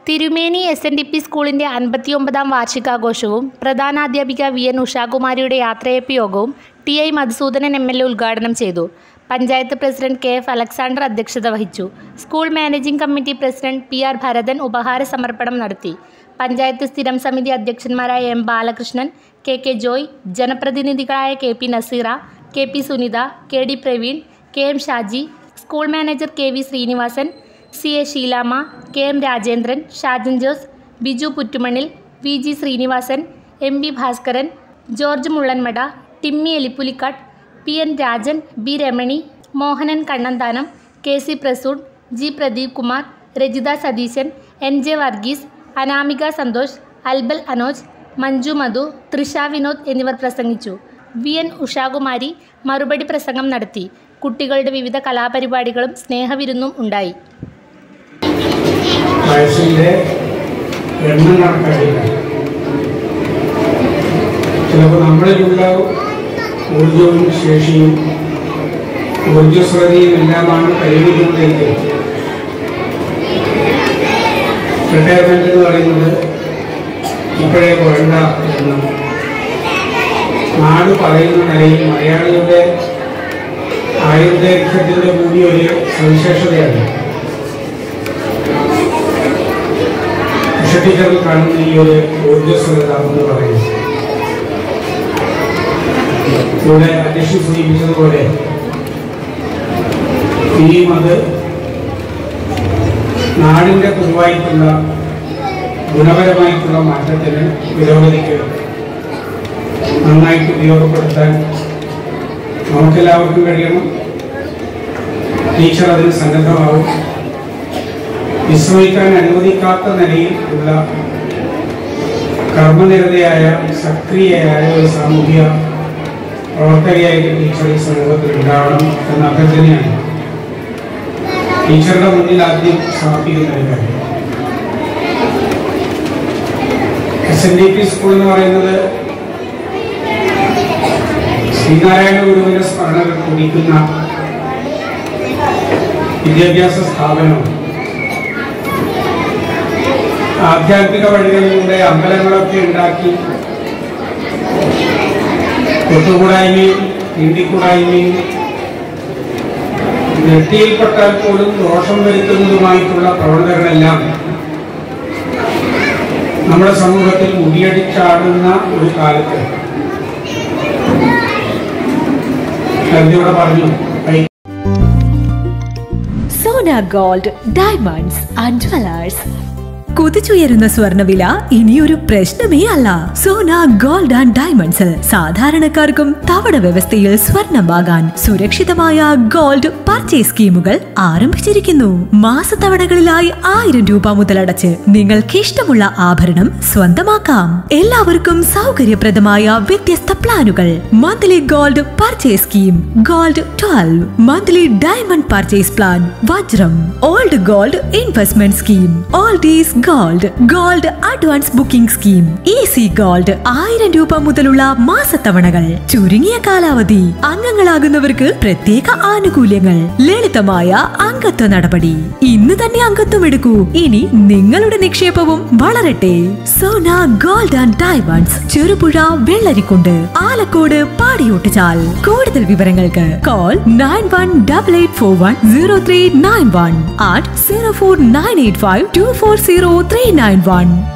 തിരുമേനി S N D P സ്കൂളിൻ്റെ അൻപത്തിയൊമ്പതാം വാർഷികാഘോഷവും പ്രധാനാധ്യാപിക V N ഉഷാകുമാരിയുടെ യാത്രയപ്പ് യോഗവും T I Madhusoodanan M L A ഉദ്ഘാടനം ചെയ്തു panchayat president K F Alexander അധ്യക്ഷത വഹിച്ചു school managing committee president P R Bharathan ഉപഹാര സമർപ്പണം നടത്തി പഞ്ചായത്ത് സ്ഥിരം സമിതി അധ്യക്ഷന്മാരായ M Balakrishnan K K Joy ജനപ്രതിനിധികളായ K P Naseera K P Sunitha K D Praveen K M Shaji school manager K V Srinivasan C A Sheelamma K M Rajendran Shajan Jose Biju പുറ്റുമണിൽ V G Srinivasan M V Bhaskaran George Mullanmada Timmy Elippulikkattu P N Rajan B Ramani Mohanan Kannanthanam K C Prasoon G Pradeep Kumar Rajitha Satheesan N J Varghese Anamika Santhosh Albal Anoj Manju Madhu Trisha Vinod എന്നിവർ പ്രസംഗിച്ചു V N Ushakumari മറുപടി പ്രസംഗം നടത്തി കുട്ടികളുടെ വിവിധ കലാപരിപാടികളും സ്നേഹവിരുന്നും ഉണ്ടായി വയസ്സിൻ്റെ എണ്ണം കണക്കാക്കില്ല ചിലപ്പോൾ നമ്മളിലുള്ള ഊർജവും ശേഷിയും ഊർജ്ജസ്വതയും എല്ലാമാണ് പരിഗണിക്കുന്നതെങ്കിൽ റിട്ടയർമെന്റ് എന്ന് പറയുന്നത് ഇപ്പോഴേ വേണ്ട എന്ന് നാട് പറയുന്ന നിലയിൽ മലയാളിയുടെ ആയുർദൈർഘ്യത്തിൻ്റെ കൂടി ഒരു സവിശേഷതയാണ് ടീച്ചറിൽ കാണുന്ന ഈ ഒരു ഊർജ്ജസ്വലത എന്ന് പറയുന്നത് ഇവിടെ അധ്യക്ഷൻ സൂചിപ്പിച്ചതുപോലെ ഇനിയും അത് നാടിൻ്റെ പൊതുവായിട്ടുള്ള ഗുണപരമായിട്ടുള്ള മാറ്റത്തിന് പുരോഗതിക്ക് നന്നായിട്ട് ഉപയോഗപ്പെടുത്താൻ നമുക്കെല്ലാവർക്കും കഴിയണം ടീച്ചർ അതിന് സന്നദ്ധമാവും വിശ്രമിക്കാൻ അനുവദിക്കാത്ത നിലയിൽ ഉള്ള കർമ്മനിരതയായ സക്രിയയായ ഒരു സാമൂഹിക പ്രവർത്തകയായിട്ട് ടീച്ചർ ഈ സമൂഹത്തിൽ ഉണ്ടാവണം എന്ന അഭ്യർത്ഥനയാണ് ടീച്ചറുടെ മുന്നിൽ ആദ്യം സമർപ്പിക്കുന്ന ഒരു കാര്യം S N D P school എന്ന് പറയുന്നത് ശ്രീനാരായണ ഗുരുവിന്റെ സ്മരണകൾ കുടിക്കുന്ന വിദ്യാഭ്യാസ സ്ഥാപനമാണ് ആധ്യാത്മിക വഴികളിലൂടെ അമ്പലങ്ങളൊക്കെ ഉണ്ടാക്കി തൊട്ടുകൂടായ്മയും നീണ്ടിക്കൂടായ്മയും നെട്ടിയിൽപ്പെട്ടാൽ പോലും ദോഷം വരുത്തുന്നതുമായിട്ടുള്ള പ്രവണതകളെല്ലാം നമ്മുടെ സമൂഹത്തിൽ മുടിയടിച്ചാടുന്ന ഒരു കാലത്ത് ഇവിടെ പറഞ്ഞു "ഐ- Sona gold diamonds and jewellers കുതിച്ചുയരുന്ന സ്വർണ്ണവില ഇനിയൊരു പ്രശ്നമേ അല്ല സോന ഗോൾഡ് ആൻഡ് ഡയമണ്ട്സിൽ സാധാരണക്കാർക്കും തവണ വ്യവസ്ഥയിൽ സ്വർണം വാങ്ങാൻ സുരക്ഷിതമായ ഗോൾഡ് പർച്ചേസ് സ്കീമുകൾ ആരംഭിച്ചിരിക്കുന്നു മാസത്തവണകളിലായി ആയിരം രൂപ മുതലടച്ച് നിങ്ങൾക്ക് ഇഷ്ടമുള്ള ആഭരണം സ്വന്തമാക്കാം എല്ലാവർക്കും സൗകര്യപ്രദമായ വ്യത്യസ്ത പ്ലാനുകൾ monthly gold purchase scheme gold twelve monthly diamond purchase plan വജ്രം old gold investment scheme all days gold gold advance booking scheme easy gold ആയിരം രൂപ മുതലുള്ള മാസത്തവണകൾ ചുരുങ്ങിയ കാലാവധി അംഗങ്ങളാകുന്നവർക്ക് പ്രത്യേക ആനുകൂല്യങ്ങൾ ലളിതമായ അംഗത്വ നടപടി ഇന്ന് തന്നെ അംഗത്വം എടുക്കൂ ഇനി നിങ്ങളുടെ നിക്ഷേപവും വളരട്ടെ Sona gold and diamonds Cherupuzha Vellarikkundu Alakode Padiyottuchal കൂടുതൽ വിവരങ്ങൾക്ക് call nine one double eight four one zero three nine one eight zero four nine eight five two four zero three nine one